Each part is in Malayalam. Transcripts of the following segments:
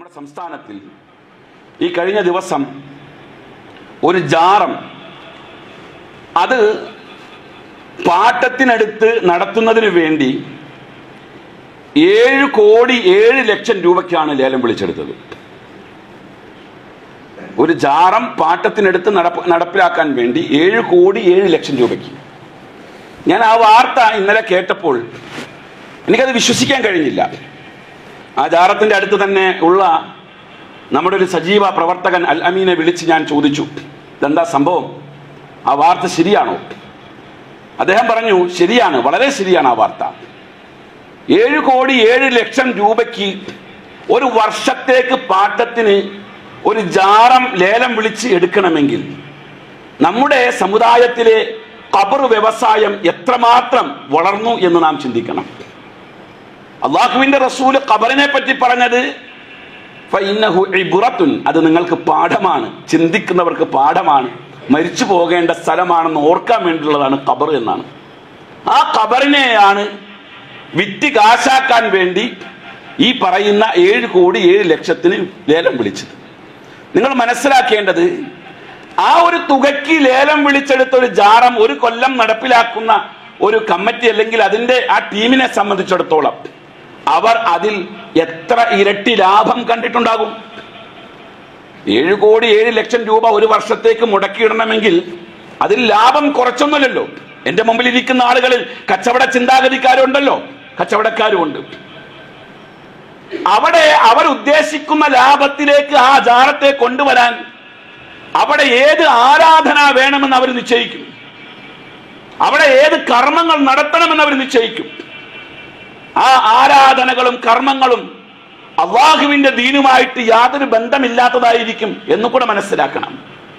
നമ്മുടെ സംസ്ഥാനത്തിൽ ഈ കഴിഞ്ഞ ദിവസം ഒരു ജാറം അത് പാട്ടത്തിനടുത്ത് നടത്തുന്നതിന് വേണ്ടി ഏഴ് കോടി ഏഴ് ലക്ഷം രൂപയ്ക്കാണ് ലേലം വിളിച്ചെടുത്തത് ഒരു ജാറം പാട്ടത്തിനടുത്ത് നടപ്പ് നടപ്പിലാക്കാൻ വേണ്ടി ഏഴ് കോടി ഏഴ് ലക്ഷം രൂപയ്ക്ക് ഞാൻ ആ വാർത്ത ഇന്നലെ കേട്ടപ്പോൾ എനിക്കത് വിശ്വസിക്കാൻ കഴിഞ്ഞില്ല ആ ജാറത്തിന്റെ അടുത്ത് തന്നെ ഉള്ള നമ്മുടെ ഒരു സജീവ പ്രവർത്തകൻ അൽ അമീനെ വിളിച്ച് ഞാൻ ചോദിച്ചു ഇതെന്താ സംഭവം ആ വാർത്ത ശരിയാണോ അദ്ദേഹം പറഞ്ഞു ശരിയാണ് വളരെ ശരിയാണ് ആ വാർത്ത ഏഴ് കോടി ഏഴ് ലക്ഷം രൂപയ്ക്ക് ഒരു വർഷത്തേക്ക് പാട്ടത്തിന് ഒരു ജാറം ലേലം വിളിച്ച് എടുക്കണമെങ്കിൽ നമ്മുടെ സമുദായത്തിലെ കബർ വ്യവസായം എത്രമാത്രം വളർന്നു എന്ന് നാം ചിന്തിക്കണം അള്ളാഹുവിന്റെ റസൂല് ഖബറിനെ പറ്റി പറഞ്ഞത് ഫഇന്നഹു ഇബ്റത്തുൻ അത് നിങ്ങൾക്ക് പാഠമാണ് ചിന്തിക്കുന്നവർക്ക് പാഠമാണ് മരിച്ചു പോകേണ്ട സ്ഥലമാണെന്ന് ഓർക്കാൻ വേണ്ടിയുള്ളതാണ് ഖബർ എന്നാണ് ആ ഖബറിനെയാണ് വിറ്റ് കാശാക്കാൻ വേണ്ടി ഈ പറയുന്ന ഏഴ് കോടി ഏഴ് ലക്ഷത്തിന് ലേലം വിളിച്ചത് നിങ്ങൾ മനസ്സിലാക്കേണ്ടത് ആ ഒരു തുകയ്ക്ക് ലേലം വിളിച്ചെടുത്ത ഒരു ജാറം ഒരു കൊല്ലം നടപ്പിലാക്കുന്ന ഒരു കമ്മിറ്റി അല്ലെങ്കിൽ അതിന്റെ ആ ടീമിനെ സംബന്ധിച്ചിടത്തോളം അവർ അതിൽ എത്ര ഇരട്ടി ലാഭം കണ്ടിട്ടുണ്ടാകും ഏഴ് കോടി ഏഴ് ലക്ഷം രൂപ ഒരു വർഷത്തേക്ക് മുടക്കിയിടണമെങ്കിൽ അതിൽ ലാഭം കുറച്ചൊന്നുമില്ലല്ലോ എന്റെ മുമ്പിൽ ഇരിക്കുന്ന ആളുകളിൽ കച്ചവട ചിന്താഗതിക്കാരുണ്ടല്ലോ കച്ചവടക്കാരുമുണ്ട് അവിടെ അവർ ഉദ്ദേശിക്കുന്ന ലാഭത്തിലേക്ക് ആ ജാറത്തെ കൊണ്ടുവരാൻ അവിടെ ഏത് ആരാധന വേണമെന്ന് അവർ നിശ്ചയിക്കും അവിടെ ഏത് കർമ്മങ്ങൾ നടത്തണമെന്ന് അവർ നിശ്ചയിക്കും ആ ആരാധനകളും കർമ്മങ്ങളും അള്ളാഹുവിന്റെ ദീനുമായിട്ട് യാതൊരു ബന്ധമില്ലാത്തതായിരിക്കും എന്ന് കൂടെ മനസ്സിലാക്കണം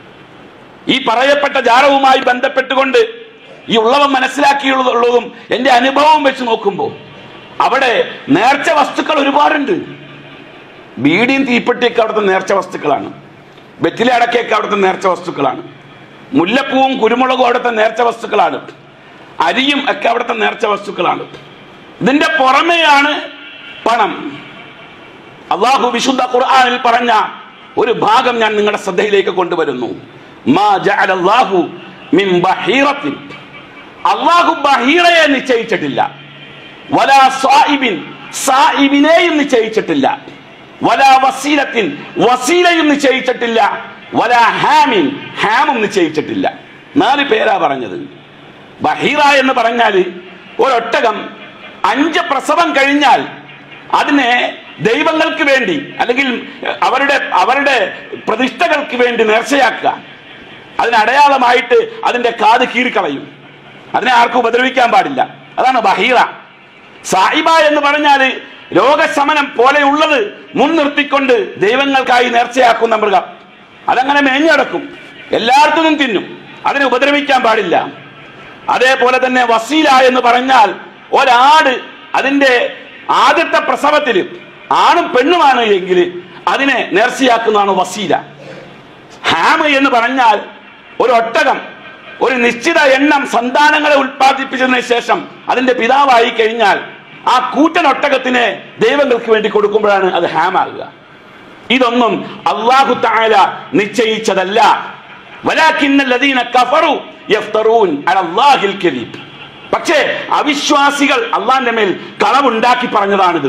ഈ പറയപ്പെട്ട ജാറവുമായി ബന്ധപ്പെട്ടുകൊണ്ട് ഈ ഉള്ളവൻ മനസ്സിലാക്കിയുള്ളതും എന്റെ അനുഭവം വെച്ച് നോക്കുമ്പോൾ അവിടെ നേർച്ച വസ്തുക്കൾ ഒരുപാടുണ്ട് ബീഡിയും തീപ്പെട്ടിയൊക്കെ അവിടുത്തെ നേർച്ച വസ്തുക്കളാണ് വെറ്റില അടക്കയൊക്കെ അവിടുത്തെ നേർച്ച വസ്തുക്കളാണ് മുല്ലപ്പൂവും കുരുമുളകും അവിടുത്തെ നേർച്ച വസ്തുക്കളാണ് അരിയും ഒക്കെ അവിടുത്തെ നേർച്ച വസ്തുക്കളാണ് ഇതിന്റെ പുറമെയാണ് പണം അള്ളാഹു വിശുദ്ധ ഖുർആനിൽ പറഞ്ഞ ഒരു ഭാഗം ഞാൻ നിങ്ങളുടെ ശ്രദ്ധയിലേക്ക് കൊണ്ടുവരുന്നു മാ ജഅലല്ലാഹു മിൻ ബഹീറത്തിൻ അള്ളാഹു ബഹീറയെ നിശ്ചയിച്ചിട്ടില്ല വലാ സായിബിൻ സായിബിനെയും നിശ്ചയിച്ചിട്ടില്ല വലാ വസീലത്തിൻ വസീലയും നിശ്ചയിച്ചിട്ടില്ല വലാ ഹാമിൻ ഹാമും നിശ്ചയിച്ചിട്ടില്ല നാല് പേരാ പറഞ്ഞത് ബഹീറ എന്ന് പറഞ്ഞാൽ ഒരൊട്ടകം അഞ്ച് പ്രസവം കഴിഞ്ഞാൽ അതിനെ ദൈവങ്ങൾക്ക് വേണ്ടി അല്ലെങ്കിൽ അവരുടെ അവരുടെ പ്രതിഷ്ഠകൾക്ക് വേണ്ടി നേർച്ചയാക്കുക അതിന് അടയാളമായിട്ട് അതിന്റെ കാത് കീറിക്കളയും അതിനെ ആർക്കും ഉപദ്രവിക്കാൻ പാടില്ല അതാണ് ബഹീറ സായിബ എന്ന് പറഞ്ഞാൽ രോഗശമനം പോലെയുള്ളത് മുൻനിർത്തിക്കൊണ്ട് ദൈവങ്ങൾക്കായി നേർച്ചയാക്കുന്ന മൃഗം അതങ്ങനെ മേഞ്ഞടക്കും എല്ലായിടത്തും തിന്നും അതിനെ ഉപദ്രവിക്കാൻ പാടില്ല അതേപോലെ തന്നെ വസീല എന്ന് പറഞ്ഞാൽ ഒരാട് അതിന്റെ ആദ്യത്തെ പ്രസവത്തിൽ ആണും പെണ്ണുമാണ് എങ്കിൽ അതിനെ നേർച്ചയാക്കുന്നതാണ് വസീല ഹാമ് എന്ന് പറഞ്ഞാൽ ഒരു ഒട്ടകം ഒരു നിശ്ചിത എണ്ണം സന്താനങ്ങളെ ഉൽപ്പാദിപ്പിച്ചതിന് ശേഷം അതിന്റെ പിതാവായി കഴിഞ്ഞാൽ ആ കൂറ്റൻ ഒട്ടകത്തിനെ ദൈവങ്ങൾക്ക് വേണ്ടി കൊടുക്കുമ്പോഴാണ് അത് ഹാമാകുക ഇതൊന്നും അള്ളാഹു താല നിശ്ചയിച്ചതല്ല വലാഖിന്നല്ലദീന കഫറു യഫ്തറൂൻ അലല്ലാഹിൽ കദീബ് പക്ഷേ അവിശ്വാസികൾ അള്ളാന്റെ മേൽ കളവുണ്ടാക്കി പറഞ്ഞതാണിത്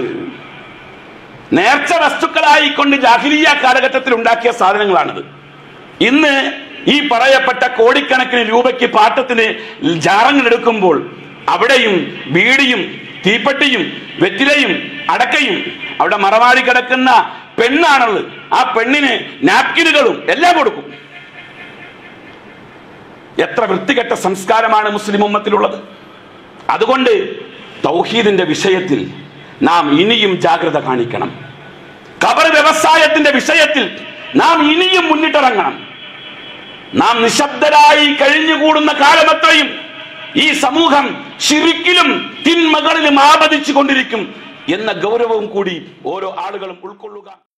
നേർച്ച വസ്തുക്കളായിക്കൊണ്ട് ജാഹിലിയ കാലഘട്ടത്തിൽ ഉണ്ടാക്കിയ സാധനങ്ങളാണിത് ഇന്ന് ഈ പറയപ്പെട്ട കോടിക്കണക്കിന് രൂപയ്ക്ക് പാട്ടത്തിന് ജാറങ്ങൾ എടുക്കുമ്പോൾ അവിടെയും ബീഡിയും തീപ്പെട്ടിയും വെറ്റിലയും അടക്കയും അവിടെ മറമാടി കിടക്കുന്ന പെണ്ണാണുള്ളത് ആ പെണ്ണിന് നാപ്കിനുകളും എല്ലാം കൊടുക്കും എത്ര വൃത്തികെട്ട സംസ്കാരമാണ് മുസ്ലിം ഉമ്മത്തിലുള്ളത് അതുകൊണ്ട് തൗഹീദിന്റെ വിഷയത്തിൽ നാം ഇനിയും ജാഗ്രത കാണിക്കണം കബർ വ്യവസായത്തിന്റെ വിഷയത്തിൽ നാം ഇനിയും മുന്നിട്ടിറങ്ങണം നാം നിശബ്ദരായി കഴിഞ്ഞുകൂടുന്ന കാലമത്രയും ഈ സമൂഹം ശിരിക്കിലും തിന്മകളിലും ആപതിച്ചു കൊണ്ടിരിക്കും എന്ന ഗൗരവവും കൂടി ഓരോ ആളുകളും ഉൾക്കൊള്ളുക